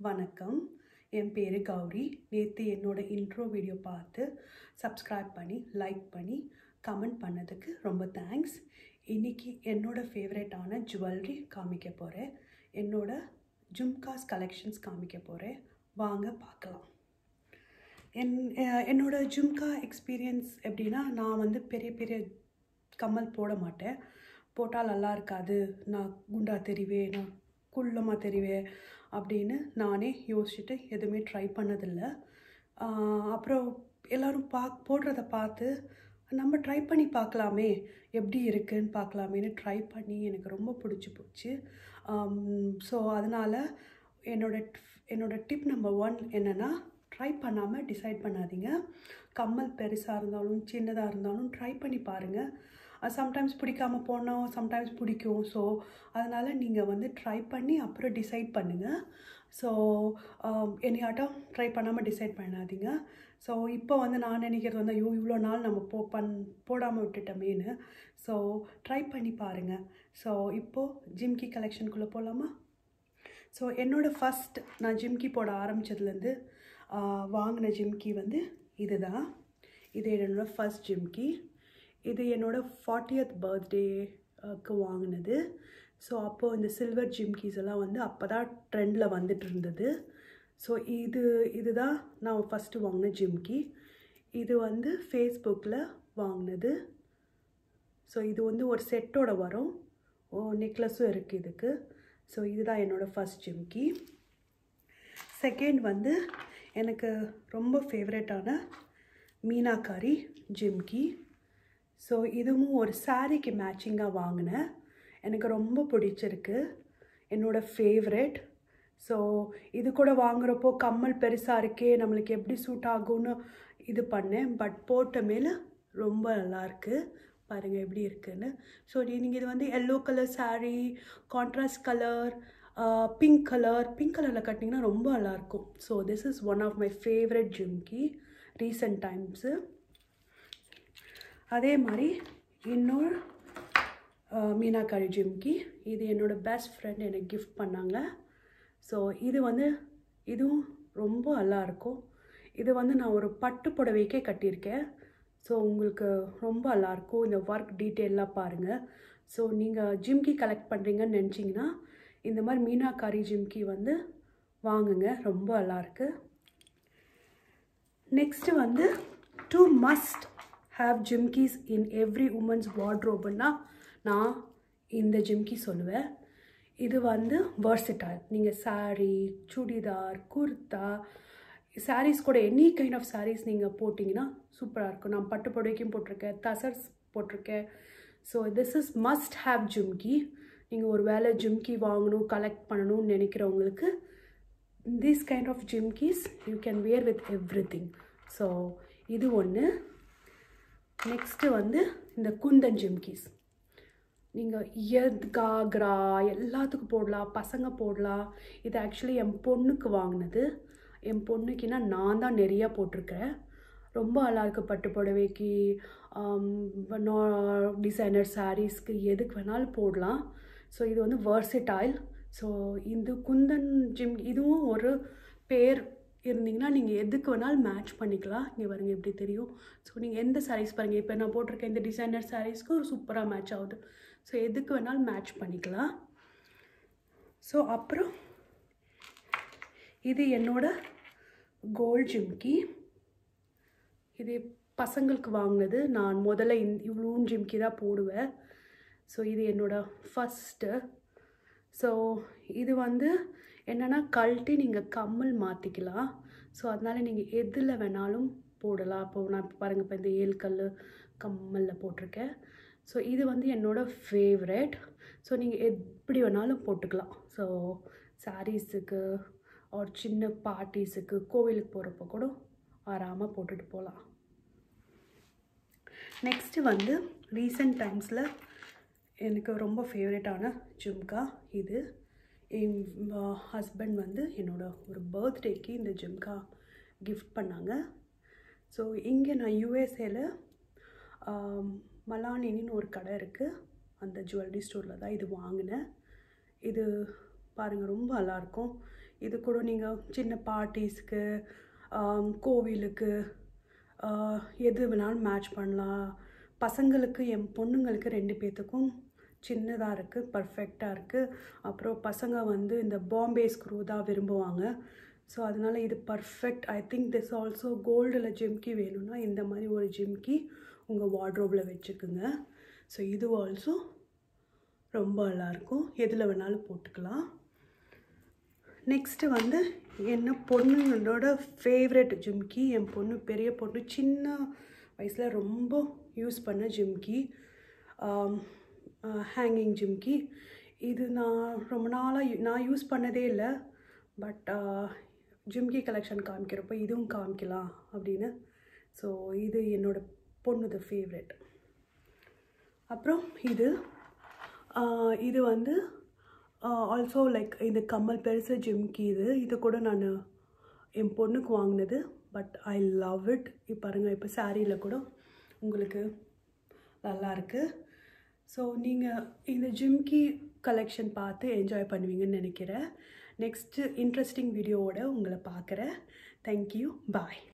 வணக்கம் என் பேர் கௌரி நேற்று என்னோட இன்ட்ரோ வீடியோ பார்த்து சப்ஸ்கிரைப் பண்ணி லைக் பண்ணி கமெண்ட் பண்ணதுக்கு ரொம்ப தேங்க்ஸ் இன்றைக்கி என்னோட ஃபேவரட்டான ஜுவல்லரி காமிக்க போகிறேன் என்னோட ஜும்காஸ் கலெக்ஷன்ஸ் காமிக்க போகிறேன் வாங்க பார்க்கலாம் என் அஹ் என்னோட ஜும்கா எக்ஸ்பீரியன்ஸ் எப்படின்னா நான் வந்து பெரிய பெரிய கம்மல் போட மாட்டேன் போட்டால் நல்லா இருக்காது நான் குண்டா தெரிவேன் நான் குள்ளமாக தெரிவேன் அப்படின்னு நானே யோசிச்சுட்டு எதுவுமே ட்ரை பண்ணதில்லை ஆஹ் அப்புறம் எல்லோரும் பா போடுறத பார்த்து நம்ம ட்ரை பண்ணி பார்க்கலாமே எப்படி இருக்குன்னு பார்க்கலாமேன்னு ட்ரை பண்ணி எனக்கு ரொம்ப பிடிச்சி போச்சு ஸோ அதனால் என்னோட என்னோட டிப் நம்பர் ஒன் என்னென்னா ட்ரை பண்ணாமல் டிசைட் பண்ணாதீங்க கம்மல் பெருசாக இருந்தாலும் சின்னதாக இருந்தாலும் ட்ரை பண்ணி பாருங்கள் சம்டைம்ஸ் பிடிக்காம போனோம் சம்டைம்ஸ் பிடிக்கும் ஸோ அதனால் நீங்கள் வந்து ட்ரை பண்ணி அப்புறம் டிசைட் பண்ணுங்கள் ஸோ என்னையாட்டம் ட்ரை பண்ணாமல் டிசைட் பண்ணாதீங்க ஸோ இப்போ வந்து நான் நினைக்கிறது வந்து ஐயோ இவ்வளோ நாள் நம்ம போ பண் போடாமல் விட்டுட்டோமேனு ஸோ ட்ரை பண்ணி பாருங்கள் ஸோ இப்போது ஜிம்கி கலெக்ஷனுக்குள்ளே போகலாமா ஸோ என்னோடய ஃபஸ்ட் நான் ஜிம்கி போட ஆரம்பித்ததுலேருந்து வாங்கின ஜிம்கி வந்து இதுதான் இது என்னோடய ஃபஸ்ட் ஜிம்கி இது என்னோடய ஃபார்ட்டியத் பர்த்டேக்கு வாங்கினது ஸோ அப்போது இந்த சில்வர் ஜிம்கீஸ் எல்லாம் வந்து அப்போ தான் ட்ரெண்டில் வந்துட்டு இருந்தது ஸோ இது இதுதான் நான் ஃபஸ்ட்டு வாங்கின ஜிம்கி இது வந்து ஃபேஸ்புக்கில் வாங்கினது ஸோ இது வந்து ஒரு செட்டோட வரும் ஓ நெக்லஸும் இருக்குது இதுக்கு ஸோ இதுதான் என்னோடய ஃபஸ்ட் ஜிம்கி செகண்ட் வந்து எனக்கு ரொம்ப ஃபேவரட்டான மீனாக்காரி ஜிம்கி ஸோ இதுவும் ஒரு சாரீக்கு மேட்சிங்காக வாங்கினேன் எனக்கு ரொம்ப பிடிச்சிருக்கு என்னோடய ஃபேவரெட் ஸோ இது கூட வாங்குறப்போ கம்மல் பெருசாக இருக்கே நம்மளுக்கு எப்படி சூட் ஆகும்னு இது பண்ணேன் பட் போட்ட மேலே ரொம்ப நல்லாயிருக்கு பாருங்கள் எப்படி இருக்குன்னு ஸோ நீங்கள் இது வந்து yellow colour saree contrast colour pink colour pink கலரில் கட்டிங்கன்னா ரொம்ப நல்லாயிருக்கும் so this is one of my favourite jhumki recent times அதே மாதிரி இன்னொரு மீனாக்காரி ஜிம்கி இது என்னோடய பெஸ்ட் ஃப்ரெண்ட் எனக்கு கிஃப்ட் பண்ணாங்க ஸோ இது வந்து இதுவும் ரொம்ப நல்லாயிருக்கும் இது வந்து நான் ஒரு பட்டு புடவைக்கே கட்டியிருக்கேன் ஸோ உங்களுக்கு ரொம்ப நல்லாயிருக்கும் இந்த ஒர்க் டீட்டெயிலாக பாருங்கள் ஸோ நீங்கள் ஜிம்கி கலெக்ட் பண்ணுறீங்கன்னு நினச்சிங்கன்னா இந்த மாதிரி மீனாக்காரி ஜிம்கி வந்து வாங்குங்க ரொம்ப நல்லாயிருக்கு நெக்ஸ்ட்டு வந்து two must have jhumkis in every woman's வார்ட்ரோபுன்னா நான் இந்த ஜிம்கி சொல்லுவேன் இது வந்து வர்சிட்டால் நீங்கள் சாரீ சுடிதார் குர்தா சாரீஸ் கூட எனி கைண்ட் ஆஃப் சாரீஸ் நீங்கள் போட்டிங்கன்னா சூப்பராக இருக்கும் நான் பட்டு புடவைக்கும் போட்டிருக்கேன் தசர்ஸ் போட்டிருக்கேன் so this is must have jhumki நீங்கள் ஒரு வேலை ஜிம்கி வாங்கணும் கலெக்ட் பண்ணணும்னு நினைக்கிறவங்களுக்கு this kind of jhumkis you can wear with every thing so இது ஒன்று நெக்ஸ்ட்டு வந்து இந்த குந்தன் ஜிம்கிஸ் நீங்கள் எத் காக்ரா எல்லாத்துக்கும் போடலாம் பசங்க போடலாம் இது ஆக்சுவலி என் பொண்ணுக்கு வாங்கினது என் பொண்ணுக்குன்னா நான் தான் நிறையா போட்டிருக்கேன் ரொம்ப அழகாக பட்டு புடவைக்கு டிசைனர் சாரீஸ்க்கு எதுக்கு வேணாலும் போடலாம் ஸோ இது வந்து வர்சிட்டாயில் ஸோ இந்த குந்தன் ஜிம் இதுவும் ஒரு பேர் இருந்தீங்கன்னா நீங்கள் எதுக்கு வேணாலும் மேட்ச் பண்ணிக்கலாம் இங்கே பாருங்க எப்படி தெரியும் ஸோ நீங்கள் எந்த சாரீஸ் பாருங்கள் இப்போ நான் போட்டிருக்கேன் இந்த டிசைனர் சாரீஸ்க்கு ஒரு சூப்பராக மேட்ச் ஆகுது ஸோ எதுக்கு வேணாலும் மேட்ச் பண்ணிக்கலாம் ஸோ அப்புறம் இது என்னோட கோல்ட் ஜிம்கி இது பசங்களுக்கு வாங்கினது நான் முதல்ல இந் இவ்வளோ ஜிம்கி தான் போடுவேன் ஸோ இது என்னோடய ஃபஸ்ட்டு ஸோ இது வந்து என்னென்னா கழட்டி நீங்கள் கம்மல் மாற்றிக்கலாம் ஸோ அதனால் நீங்கள் எதில் வேணாலும் போடலாம் அப்போது நான் இப்போ பாருங்கள் இப்போ இந்த ஏழு கல் கம்மலில் போட்டிருக்கேன் ஸோ இது வந்து என்னோடய ஃபேவரெட் ஸோ நீங்கள் எப்படி வேணாலும் போட்டுக்கலாம் ஸோ சாரீஸுக்கு ஒரு சின்ன பார்ட்டிஸுக்கு கோவிலுக்கு போகிறப்ப கூட ஆறாமல் போட்டுட்டு போகலாம் நெக்ஸ்ட்டு வந்து ரீசெண்ட் டைம்ஸில் எனக்கு ரொம்ப ஃபேவரட்டான ஜும்கா இது என் ஹஸ்பண்ட் வந்து என்னோடய ஒரு பர்த்டேக்கு இந்த ஜிம்கா கிஃப்ட் பண்ணாங்க ஸோ இங்கே நான் யூஎஸ்ஏல மலானின்னு ஒரு கடை இருக்குது அந்த ஜுவல்லரி ஸ்டோரில் தான் இது வாங்கினேன் இது பாருங்கள் ரொம்ப நல்லாயிருக்கும் இது கூட நீங்கள் சின்ன பார்ட்டிஸ்க்கு கோவிலுக்கு ஆஹ், எது வேணாலும் மேட்ச் பண்ணலாம் பசங்களுக்கு என் பொண்ணுங்களுக்கு ரெண்டு பேர்த்துக்கும் சின்னதாக இருக்குது பர்ஃபெக்டாக இருக்குது அப்புறம் பசங்க வந்து இந்த பாம்பே ஸ்க்ரூ தான் விரும்புவாங்க ஸோ அதனால் இது perfect I think this also கோல்டில் ஜிம்கி வேணும்னா இந்த மாதிரி ஒரு ஜிம்கி உங்கள் வார்ட்ரோபில் வச்சுக்குங்க ஸோ இது ஆல்சோ ரொம்ப நல்லாயிருக்கும் எதில் வேணாலும் போட்டுக்கலாம் நெக்ஸ்ட்டு வந்து என்ன பொண்ணுங்களோட ஃபேவரெட் ஜிம்கி என் பொண்ணு பெரிய பொண்ணு சின்ன வயசில் ரொம்ப யூஸ் பண்ண ஜிம்கி ஹேங்கிங் ஜிம்கி இது நான் ரொம்ப நாளாக நான் யூஸ் பண்ணதே இல்லை பட் ஜிம்கி கலெக்ஷன் காமிக்கிறப்போ இதுவும் காமிக்கலாம் அப்படின்னு ஸோ இது என்னோட பொண்ணுது ஃபேவரெட் அப்புறம் இது ஆஹ் இது வந்து ஆல்சோ லைக் இந்த கம்மல் பெருசு ஜிம்கி இது இது கூட நான் என் பொண்ணுக்கு வாங்கினது பட் ஐ லவ் இட் இப்போ பாருங்கள் இப்போ சாரியில் கூட உங்களுக்கு நல்லா இருக்கு ஸோ நீங்கள் இந்த ஜிம்கி கலெக்ஷன் பார்த்து என்ஜாய் பண்ணுவீங்கன்னு நினைக்கிறேன் நெக்ஸ்ட்டு இன்ட்ரெஸ்டிங் வீடியோவோட உங்களை பார்க்குறேன் தேங்க்யூ பாய்